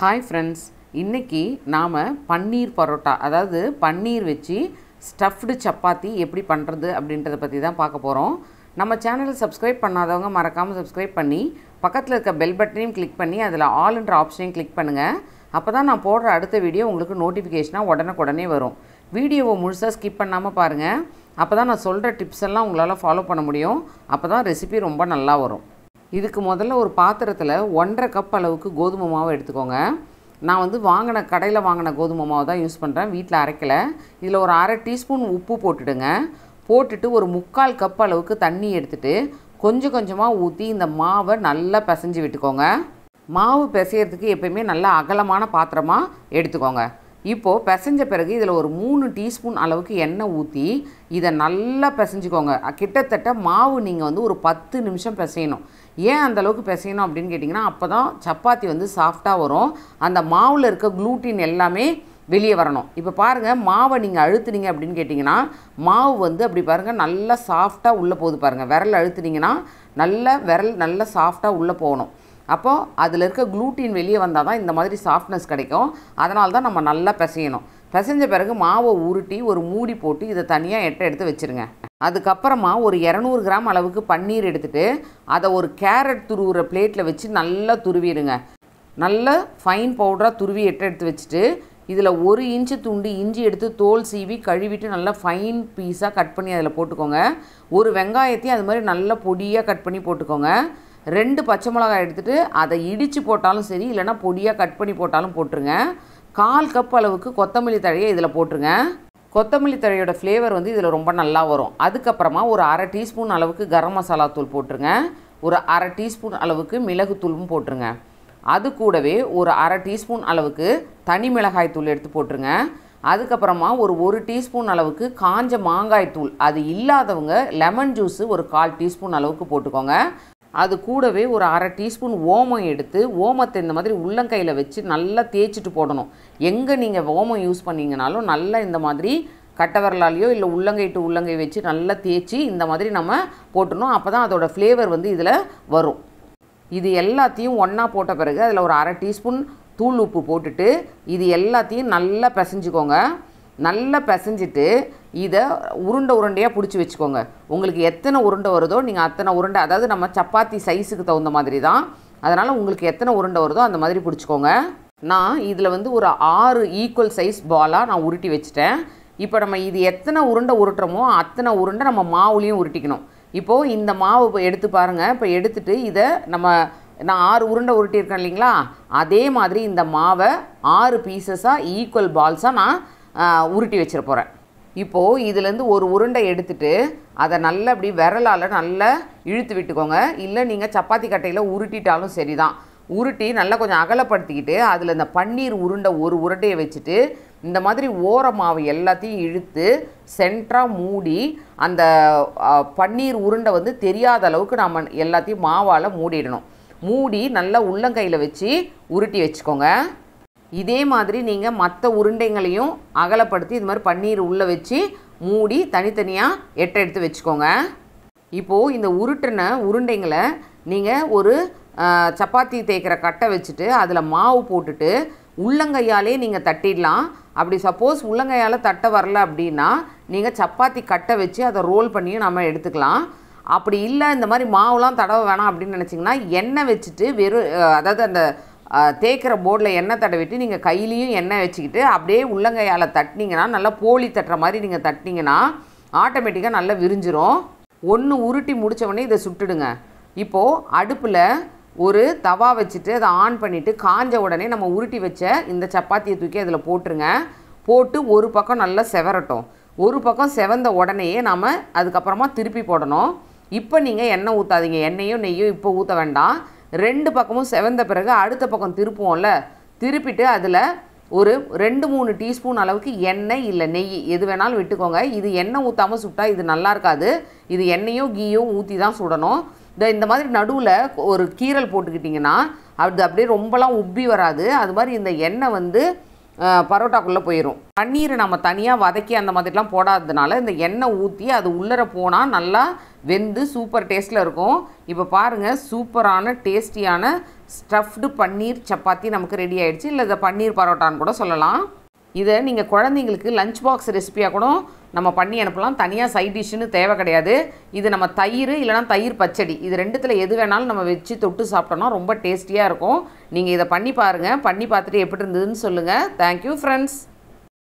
hi friends இன்றைக்கி நாம் பன்னீர் பரோட்டா அதாவது பன்னீர் வச்சு ஸ்டஃப்டு சப்பாத்தி எப்படி பண்ணுறது அப்படின்றத பற்றி தான் பார்க்க போகிறோம் நம்ம சேனலை சப்ஸ்கிரைப் பண்ணாதவங்க மறக்காமல் சப்ஸ்கிரைப் பண்ணி பக்கத்தில் இருக்க பெல் பட்டனையும் கிளிக் பண்ணி அதில் ஆல்ன்ற ஆப்ஷனையும் கிளிக் பண்ணுங்கள் அப்போ தான் நான் போடுற அடுத்த வீடியோ உங்களுக்கு நோட்டிஃபிகேஷனாக உடனுக்குடனே வரும் வீடியோவை முழுசாக ஸ்கிப் பண்ணாமல் பாருங்கள் அப்போ தான் நான் சொல்கிற டிப்ஸ் எல்லாம் உங்களால் ஃபாலோ பண்ண முடியும் அப்போ தான் ரெசிபி ரொம்ப நல்லா வரும் இதுக்கு முதல்ல ஒரு பாத்திரத்தில் ஒன்றரை கப் அளவுக்கு கோதுமை மாவு எடுத்துக்கோங்க நான் வந்து வாங்கின கடையில் வாங்கின கோதுமை மாவு தான் யூஸ் பண்ணுறேன் வீட்டில் அரைக்கலை இதில் ஒரு அரை டீஸ்பூன் உப்பு போட்டுடுங்க போட்டுட்டு ஒரு முக்கால் கப் அளவுக்கு தண்ணி எடுத்துட்டு கொஞ்சம் கொஞ்சமாக ஊற்றி இந்த மாவை நல்லா பிசைஞ்சு விட்டுக்கோங்க மாவு பிசையறதுக்கு எப்பயுமே நல்லா அகலமான பாத்திரமாக எடுத்துக்கோங்க இப்போது பிசைஞ்ச பிறகு இதில் ஒரு மூணு டீஸ்பூன் அளவுக்கு எண்ணெய் ஊற்றி இதை நல்லா பிசைஞ்சுக்கோங்க அ, கிட்டத்தட்ட மாவு நீங்கள் வந்து ஒரு பத்து நிமிஷம் பிசையணும் ஏன் அந்த அளவுக்கு பிசையணும் அப்படின்னு கேட்டிங்கன்னா அப்போ தான் சப்பாத்தி வந்து சாஃப்டாக வரும் அந்த மாவில் இருக்க க்ளூட்டின் எல்லாமே வெளியே வரணும் இப்போ பாருங்கள் மாவை நீங்கள் அழுத்துனீங்க அப்படின்னு கேட்டிங்கன்னா மாவு வந்து அப்படி பாருங்கள் நல்லா சாஃப்டாக உள்ளே போகுது பாருங்கள் விரல் அழுத்துனீங்கன்னா நல்ல விரல் நல்லா சாஃப்டாக உள்ளே போகணும் அப்போது அதில் இருக்க க்ளூட்டின் வெளியே வந்தால் தான் இந்த மாதிரி சாஃப்ட்னஸ் கிடைக்கும் அதனால தான் நம்ம நல்லா பிசையணும் பிசைஞ்ச பிறகு மாவை உருட்டி ஒரு மூடி போட்டு இதை தனியாக எட்டை எடுத்து வச்சுருங்க அதுக்கப்புறமா ஒரு இரநூறு கிராம் அளவுக்கு பன்னீர் எடுத்துகிட்டு அதை ஒரு கேரட் துருவுற பிளேட்டில் வச்சு நல்லா துருவிடுங்க நல்ல ஃபைன் பவுடராக துருவி எட்டை எடுத்து வச்சுட்டு இதில் ஒரு இன்ச்சு துண்டு இஞ்சி எடுத்து தோல் சீவி கழுவிட்டு நல்லா ஃபைன் பீஸாக கட் பண்ணி அதில் போட்டுக்கோங்க ஒரு வெங்காயத்தையும் அது மாதிரி நல்லா பொடியாக கட் பண்ணி போட்டுக்கோங்க ரெண்டு பச்சை மிளகாய் எடுத்துகிட்டு அதை இடித்து போட்டாலும் சரி இல்லைன்னா பொடியாக கட் பண்ணி போட்டாலும் போட்டுருங்க கால் கப் அளவுக்கு கொத்தமல்லி தழையை இதில் போட்டுருங்க கொத்தமல்லி தழையோட ஃப்ளேவர் வந்து இதில் ரொம்ப நல்லா வரும் அதுக்கப்புறமா ஒரு அரை டீஸ்பூன் அளவுக்கு கரம் மசாலா தூள் போட்டுருங்க ஒரு அரை டீஸ்பூன் அளவுக்கு மிளகுத்தூளும் போட்டுருங்க அது கூடவே ஒரு அரை டீஸ்பூன் அளவுக்கு தனி மிளகாய் தூள் எடுத்து போட்டுருங்க அதுக்கப்புறமா ஒரு ஒரு டீஸ்பூன் அளவுக்கு காஞ்ச மாங்காய் தூள் அது இல்லாதவங்க லெமன் ஜூஸு ஒரு கால் டீஸ்பூன் அளவுக்கு போட்டுக்கோங்க அது கூடவே ஒரு அரை டீஸ்பூன் ஓமம் எடுத்து ஓமத்தை இந்த மாதிரி உள்ளங்கையில் வச்சு நல்லா தேய்ச்சிட்டு போடணும் எங்கே நீங்கள் ஓமம் யூஸ் பண்ணீங்கனாலும் நல்லா இந்த மாதிரி கட்டை விரலாலேயோ இல்லை உள்ளங்கை டு உள்ளங்கை வச்சு நல்லா தேய்ச்சி இந்த மாதிரி நம்ம போட்டணும் அப்போ தான் அதோட ஃப்ளேவர் வந்து இதில் வரும் இது எல்லாத்தையும் ஒன்றா போட்ட பிறகு அதில் ஒரு அரை டீஸ்பூன் தூள் உப்பு போட்டுட்டு இது எல்லாத்தையும் நல்லா பிசைஞ்சுக்கோங்க நல்லா பிசைஞ்சிட்டு இதை உருண்டை உருண்டையாக பிடிச்சி வச்சுக்கோங்க உங்களுக்கு எத்தனை உருண்டை வருதோ நீங்கள் அத்தனை உருண்டை அதாவது நம்ம சப்பாத்தி சைஸுக்கு தகுந்த மாதிரி தான் அதனால் உங்களுக்கு எத்தனை உருண்டை வருதோ அந்த மாதிரி பிடிச்சிக்கோங்க நான் இதில் வந்து ஒரு ஆறு ஈக்குவல் சைஸ் பாலாக நான் உருட்டி வச்சுட்டேன் இப்போ நம்ம இது எத்தனை உருண்டை உருட்டுறோமோ அத்தனை உருண்டை நம்ம மாவுலேயும் உருட்டிக்கணும் இப்போது இந்த மாவு இப்போ எடுத்து பாருங்கள் இப்போ எடுத்துட்டு இதை நம்ம நான் ஆறு உருண்டை உருட்டியிருக்கேன் இல்லைங்களா அதே மாதிரி இந்த மாவை ஆறு பீசஸாக ஈக்குவல் பால்ஸாக நான் ஆ, உருட்டி வச்சிட போகிறேன் இப்போது இதுலேருந்து ஒரு உருண்டை எடுத்துட்டு அதை நல்லா அப்படி விரலால் நல்லா இழுத்து விட்டுக்கோங்க இல்லை நீங்கள் சப்பாத்தி கட்டையில் உருட்டிட்டாலும் சரி தான் உருட்டி நல்லா கொஞ்சம் அகலப்படுத்திக்கிட்டு அதில் இந்த பன்னீர் உருண்டை ஒரு உருண்டையை வச்சுட்டு இந்த மாதிரி ஓர மாவு எல்லாத்தையும் இழுத்து சென்டராக மூடி அந்த ஆ, பன்னீர் உருண்டை வந்து தெரியாத அளவுக்கு நம்ம எல்லாத்தையும் மாவால் மூடிடணும் மூடி நல்லா உள்ளங்கையில் வச்சு உருட்டி வச்சுக்கோங்க இதே மாதிரி நீங்கள் மற்ற உருண்டைங்களையும் அகலப்படுத்தி இது மாதிரி பன்னீர் உள்ளே வச்சு மூடி தனித்தனியாக எட்டை எடுத்து வச்சுக்கோங்க இப்போது இந்த உருட்டின உருண்டைங்களை நீங்கள் ஒரு ஆ, சப்பாத்தி தேய்க்கிற கட்டை வச்சுட்டு அதில் மாவு போட்டுட்டு உள்ளங்கையாலே நீங்கள் தட்டிடலாம் அப்படி சப்போஸ் உள்ளங்கையால் தட்ட வரல அப்படின்னா நீங்கள் சப்பாத்தி கட்டை வச்சு அதை ரோல் பண்ணியும் நம்ம எடுத்துக்கலாம் அப்படி இல்லை இந்த மாதிரி மாவுலாம் தடவ வேணாம் அப்படின்னு நினச்சிங்கன்னா எண்ணெய் வச்சுட்டு வெறும் அஹ், அதாவது அந்த அஹ், தேய்க்கிற போர்டில் எண்ணெய் தடவிட்டு நீங்கள் கையிலையும் எண்ணெய் வச்சுக்கிட்டு அப்படியே உள்ளங்கையால் தட்டினீங்கன்னா நல்லா போலி தட்டுற மாதிரி நீங்கள் தட்டினீங்கன்னா ஆட்டோமேட்டிக்காக நல்லா விரிஞ்சிரும் ஒன்று உருட்டி முடிச்ச உடனே இதை சுட்டுடுங்க இப்போது அடுப்பில் ஒரு தவா வச்சுட்டு அதை ஆன் பண்ணிவிட்டு காஞ்ச உடனே நம்ம உருட்டி வச்ச இந்த சப்பாத்தியை தூக்கி அதில் போட்டுருங்க போட்டு ஒரு பக்கம் நல்லா செவரட்டும் ஒரு பக்கம் செவந்த உடனேயே நாம் அதுக்கப்புறமா திருப்பி போடணும் இப்போ நீங்கள் எண்ணெய் ஊற்றாதீங்க எண்ணெயோ நெய்யோ இப்போ ஊற்ற வேண்டாம் ரெண்டு பக்கமும் செவந்த பிறகு அடுத்த பக்கம் திருப்புவோம்ல திருப்பிட்டு அதில் ஒரு ரெண்டு மூணு டீஸ்பூன் அளவுக்கு எண்ணெய் இல்லை நெய் எது வேணாலும் விட்டுக்கோங்க இது எண்ணெய் ஊற்றாமல் சுட்டால் இது நல்லா இருக்காது இது எண்ணெயோ கீயோ ஊற்றி தான் சுடணும் இந்த இந்த மாதிரி நடுவில் ஒரு கீரல் போட்டுக்கிட்டிங்கன்னா அது அப்படியே ரொம்பலாம் உப்பி வராது அது மாதிரி இந்த எண்ணெய் வந்து பரோட்டாக்குள்ளே போயிடும் பன்னீரை நம்ம தனியாக வதக்கி அந்த மாதிரிலாம் போடாததுனால இந்த எண்ணெய் ஊற்றி அது உள்ளர போனால் நல்லா வெந்து சூப்பர் டேஸ்ட்டில் இருக்கும் இப்போ பாருங்கள் சூப்பரான டேஸ்டியான ஸ்டஃப்டு பன்னீர் சப்பாத்தி நமக்கு ரெடி ஆயிடுச்சு இல்லை இதை பன்னீர் பரோட்டான்னு கூட சொல்லலாம் இதை நீங்கள் குழந்தைங்களுக்கு லஞ்ச் பாக்ஸ் ரெசிபியாக கூட நம்ம பண்ணி அனுப்பலாம் தனியாக சைட் டிஷ்ஷுன்னு தேவை கிடையாது இது நம்ம தயிர் இல்லைனா தயிர் பச்சடி இது ரெண்டுத்தில் எது வேணாலும் நம்ம வச்சு தொட்டு சாப்பிட்டோம்னா ரொம்ப டேஸ்டியாக இருக்கும் நீங்கள் இதை பண்ணி பாருங்கள் பண்ணி பார்த்துட்டு எப்படி இருந்ததுன்னு சொல்லுங்கள் தேங்க்யூ ஃப்ரெண்ட்ஸ்